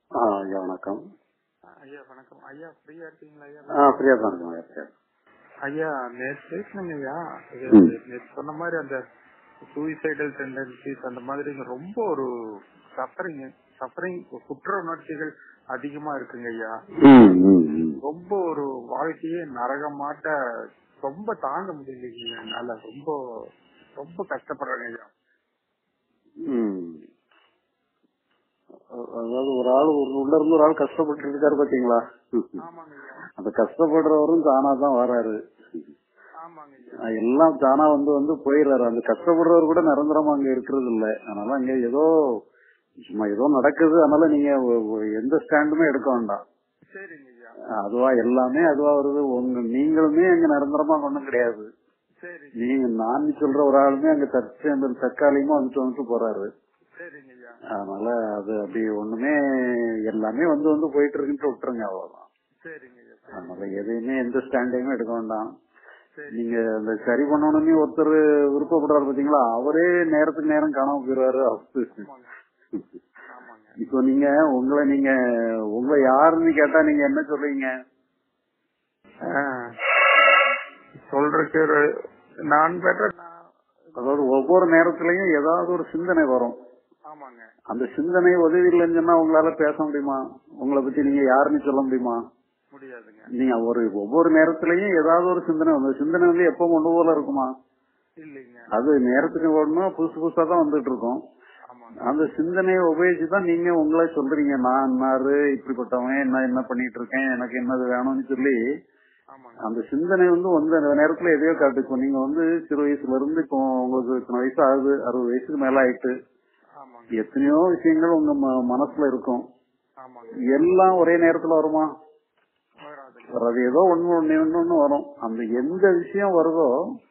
ஆ ஐயா வணக்கம் ஐயா வணக்கம் ஐயா ஃப்ரீயா இருக்கீங்களா ஐயா ஆ ஃப்ரீயா தான் இருக்கோம் ஐயா ஃப்ரீயா ஐயா நேற்று பேசினங்க ஐயா இது ம். நேற்று சொன்ன மாதிரி அந்த சூசைடல் டெண்டன்சிஸ் அந்த மாதிரி ரொம்ப ஒரு சஃபரிங் சஃபரிங் குற்ற உணர்ச்சிகள் அதிகமா இருக்குங்க ஐயா ம் ம் ம் ரொம்ப ஒரு வாழ்க்கையே நரகமாட்ட ரொம்ப தாங்க முடியலைங்க என்னால ரொம்ப ரொம்ப கஷ்டப்படுறேங்க ஐயா ம். அ- அதாவது ஒரு ஆள் ஒரு உள்ள இருந்து ஒரு ஆள் கஷ்டப்பட்டு இருக்காரு பாத்தீங்களா ஆமாங்க ஐயா அந்த கஷ்டப்படுறவரும் தானா தான் வராரு ஆமாங்க ஐயா அஹ் எல்லாம் தானா வந்து வந்து போயிடுறாரு அந்த கஷ்டப்படுறவர் கூட நிரந்தரமா அங்க இருக்கிறது இல்ல அதனால அங்க ஏதோ சும்மா ஏதோ நடக்குது அதனால நீங்க ஒ- ஒ- எந்த ஸ்டாண்டுமே எடுக்க வேண்டாம் சரிங்க ஐயா அதுவா எல்லாமே அதுவா வருது உங்க நீங்களுமே அங்க நிரந்தரமா ஒண்ணும் கிடையாது சரிங்க நீங்க நான் சொல்ற ஒரு ஆளுமே அங்க தற்ச தற்காலிகமா வந்துட்டு வந்துட்டு போறாரு சரிங்க ஐயா அதனால அது அப்படி ஒண்ணுமே எல்லாமே வந்து வந்து போயிட்டு இருக்குன்ட்டு விட்டுருங்க அவ்வளவுதான் சரிங்க ஐயா சரி அதனால எதையுமே எந்த ஸ்டாண்டையுமே எடுக்க வேண்டாம் சரி நீங்க அந்த சரி பண்ணணும்னு ஒருத்தர் விருப்பப்படுறாரு பாத்தீங்களா அவரே நேரத்துக்கு நேரம் காணாம போயிடுவாரு அவரு. ஆமாங்க ஆமாங்க இப்போ நீங்க உங்களை நீங்க உங்களை யாருன்னு கேட்டா நீங்க என்ன சொல்றீங்க ஆஹ் சொல்றதுக்கு ஒரு- நான் பெற்ற நான் அதாவது ஒவ்வொரு நேரத்திலயும் ஏதாவது ஒரு சிந்தனை வரும் ஆமாங்க அந்த சிந்தனை உதவி இல்லைன்னு சொன்னா உங்களால பேச முடியுமா உங்களை பத்தி நீங்க யாருன்னு சொல்ல முடியுமா முடியாதுங்க நீங்க ஒரு ஒவ்வொரு நேரத்திலயும் ஏதாவது ஒரு சிந்தனை வந்து சிந்தனை வந்து எப்ப ஒண்ணு போல இருக்குமா இல்லைங்க அது நேரத்துக்கு ஓடணும் புதுசு புதுசா தான் வந்துட்டு இருக்கும் ஆமாங்க அந்த சிந்தனையை உபயோகிச்சு தான் நீங்க உங்களே சொல்றீங்க நான் இன்னாரு இப்படிப்பட்டவன் என்ன என்ன பண்ணிட்டு இருக்கேன் எனக்கு என்னது வேணும்னு சொல்லி ஆமாங்க அந்த சிந்தனை வந்து வந்து அந்த நேரத்துல எதையோ காட்டுக்கும் நீங்க வந்து சிறு வயசுல இருந்து இப்போ உங்களுக்கு இத்தனை வயசு ஆகுது அறுபது வயசுக்கு மேல ஆயிட்டு ஆமாங்க எத்தனையோ விஷயங்கள் உங்க ம- மனசுல இருக்கும் ஆமாங்க எல்லாம் ஒரே நேரத்துல வருமா வராதுங்க வராது ஏதோ ஒண்ணு ஒண்ணு ஒண்ணு ஒண்ணு வரும் அந்த எந்த விஷயம் வருதோ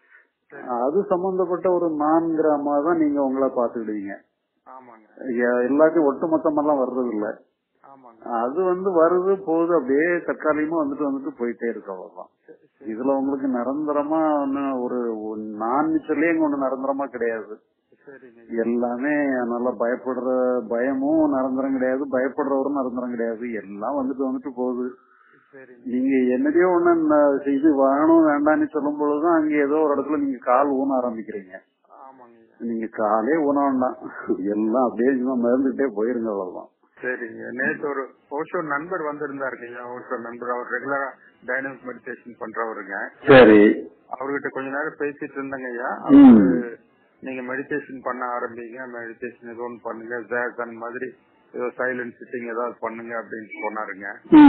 அது சம்பந்தப்பட்ட ஒரு நான்கிற மாதிரி தான் நீங்க உங்களை பாத்துக்கிடுவீங்க ஆமாங்க எ- எல்லாத்தையும் ஒட்டுமொத்தமெல்லாம் வர்றது இல்ல ஆமாங்க அது வந்து வருது போகுது அப்படியே தற்காலிகமா வந்துட்டு வந்துட்டு போயிட்டே இருக்கு அவ்வளவுதான் சரி, சரி, இதுல உங்களுக்கு நிரந்தரமா ஒண்ணு ஒரு ஒரு நான் சொல்லி அங்க ஒண்ணு நிரந்தரமா கிடையாது சரிங்க எல்லாமே நல்லா பயப்படுற பயமும் நிரந்தரம் கிடையாது பயப்படுறவரும் நிரந்தரம் கிடையாது எல்லாம் வந்துட்டு வந்துட்டு போகுது சரிங்க நீங்க என்னதையோ ஒண்ணு ந- இது வேணும் வேண்டாம்னு சொல்லும் பொழுதுதான் அங்க ஏதோ ஒரு இடத்துல நீங்க கால் ஊன ஆரம்பிக்கிறீங்க ஆமாங்க நீங்க காலே ஊன வேண்டாம் எல்லாம் அப்படியே சும்மா மிதந்துட்டே போயிருங்க அவ்வளவுதான் சரிங்க நேற்று ஒரு ஓஷோ நண்பர் வந்திருந்தாருங்க ஐயா ஓஷோ நண்பர் அவர் ரெகுலரா டைனமிக் மெடிடேஷன் பண்றவருங்க சரி அவர்கிட்ட கொஞ்ச நேரம் பேசிட்டு இருந்தேங்க ஐயா ம். அவரு நீங்க மெடிடேஷன் பண்ண ஆரம்பிங்க மெடிடேஷன் ஏதோ ஒன்று பண்ணுங்க ஜாஸ் அந்த மாதிரி ஏதோ சைலண்ட் சிட்டிங் ஏதாவது பண்ணுங்க அப்படின்னு சொன்னாருங்க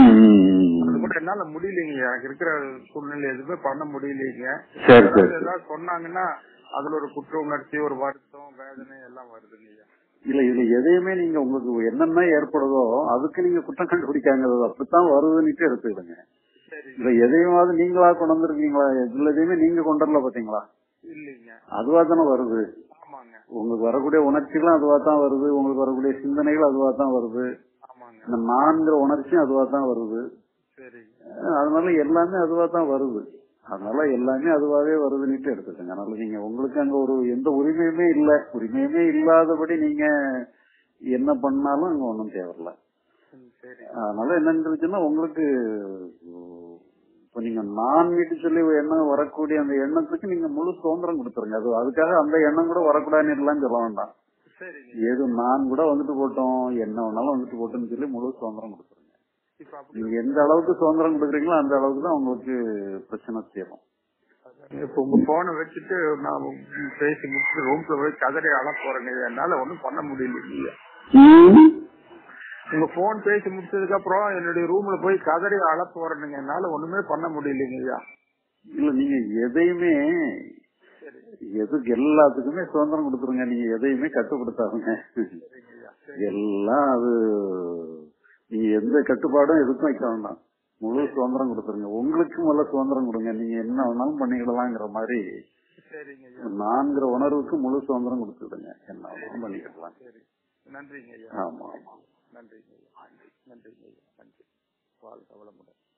அது கூட என்னால முடியலைங்க எனக்கு இருக்கிற சூழ்நிலை எதுவுமே பண்ண முடியலைங்க சரி, யாராவது சரி. ஏதாவது சொன்னாங்கன்னா அதுல ஒரு குற்ற உணர்ச்சி ஒரு வருத்தம் வேதனை எல்லாம் வருதுங்க ஐயா இல்ல இதுல எதையுமே நீங்க உங்களுக்கு என்னென்ன ஏற்படுதோ அதுக்கு நீங்க குற்றம் கண்டுபிடிக்காங்க அது அப்படித்தான் வருதுன்னுட்டு எடுத்துக்கிடுங்க சரி இல்ல எதையுமாவது நீங்களா கொண்டு வந்திருக்கீங்களா இதுல எதையுமே நீங்க கொண்டு வரல பாத்தீங்களா இல்லைங்க அதுவா தானே வருது ஆமாங்க உங்களுக்கு வரக்கூடிய உணர்ச்சிகளும் அதுவா தான் வருது உங்களுக்கு வரக்கூடிய சிந்தனைகள் அதுவா தான் வருது ஆமாங்க இந்த நான்கிற உணர்ச்சியும் அதுவா தான் வருது சரிங்க அஹ் அதனால எல்லாமே அதுவா தான் வருது அதனால எல்லாமே அதுவாவே வருதுன்னுட்டு எடுத்துக்கோங்க அதனால நீங்க உங்களுக்கு அங்க ஒரு எந்த உரிமையுமே இல்ல உரிமையுமே இல்லாதபடி நீங்க என்ன பண்ணாலும் அங்க ஒண்ணும் தேவையில்ல ம், சரி அதனால என்னன்னு சொல்லிச்சுன்னா உங்களுக்கு உம், இப்ப நீங்க நான் வீட்டு சொல்லி எண்ணம் வரக்கூடிய அந்த எண்ணத்துக்கு நீங்க முழு சுதந்திரம் கொடுத்துருங்க அது அதுக்காக அந்த எண்ணம் கூட வரக்கூடாதுன்னு எல்லாம் சொல்ல வேண்டாம் சரிங்க ஏது நான் கூட வந்துட்டு போட்டோம் என்ன வேணாலும் வந்துட்டு போட்டோம்னு சொல்லி முழு சுதந்திரம் கொடுத்துருங்க இப்ப அப்படி நீங்க எந்த அளவுக்கு சுதந்திரம் கொடுக்குறீங்களோ அந்த அளவுக்கு தான் உங்களுக்கு பிரச்சனை தீரும் இப்ப உங்க போனை வச்சுட்டு நான் பேசி முடிச்சு ரூம்ல போய் கதறி அழ போறேங்க என்னால ஒண்ணும் பண்ண முடியல உங்க போன் பேசி முடிச்சதுக்கு அப்புறம் என்னுடைய ரூம்ல போய் கதறி அழ போறேனுங்க என்னால ஒண்ணுமே பண்ண முடியலைங்க ஐயா இல்ல நீங்க எதையுமே சரி எதுக்கு எல்லாத்துக்குமே சுதந்திரம் கொடுத்துருங்க நீங்க எதையுமே கட்டுப்படுத்தாதுங்க சரிங்க ஐயா சரி எல்லாம் அது நீங்க எந்த கட்டுப்பாடும் எதுக்கும் வைக்க வேண்டாம் முழு சுதந்திரம் கொடுத்துருங்க உங்களுக்கு முதல்ல சுதந்திரம் கொடுங்க நீங்க என்ன வேணாலும் பண்ணிக்கிடலாங்கிற மாதிரி சரிங்க ஐயா நான்கிற உணர்வுக்கு முழு சுதந்திரம் கொடுத்துடுங்க என்ன வேணாலும் பண்ணிக்கிடலாம் சரி நன்றிங்க ஐயா ஆமா ஆமா நன்றிங்க ஐயா நன்றிங்க ஐயா நன்றி வாழ்க வளமுடன்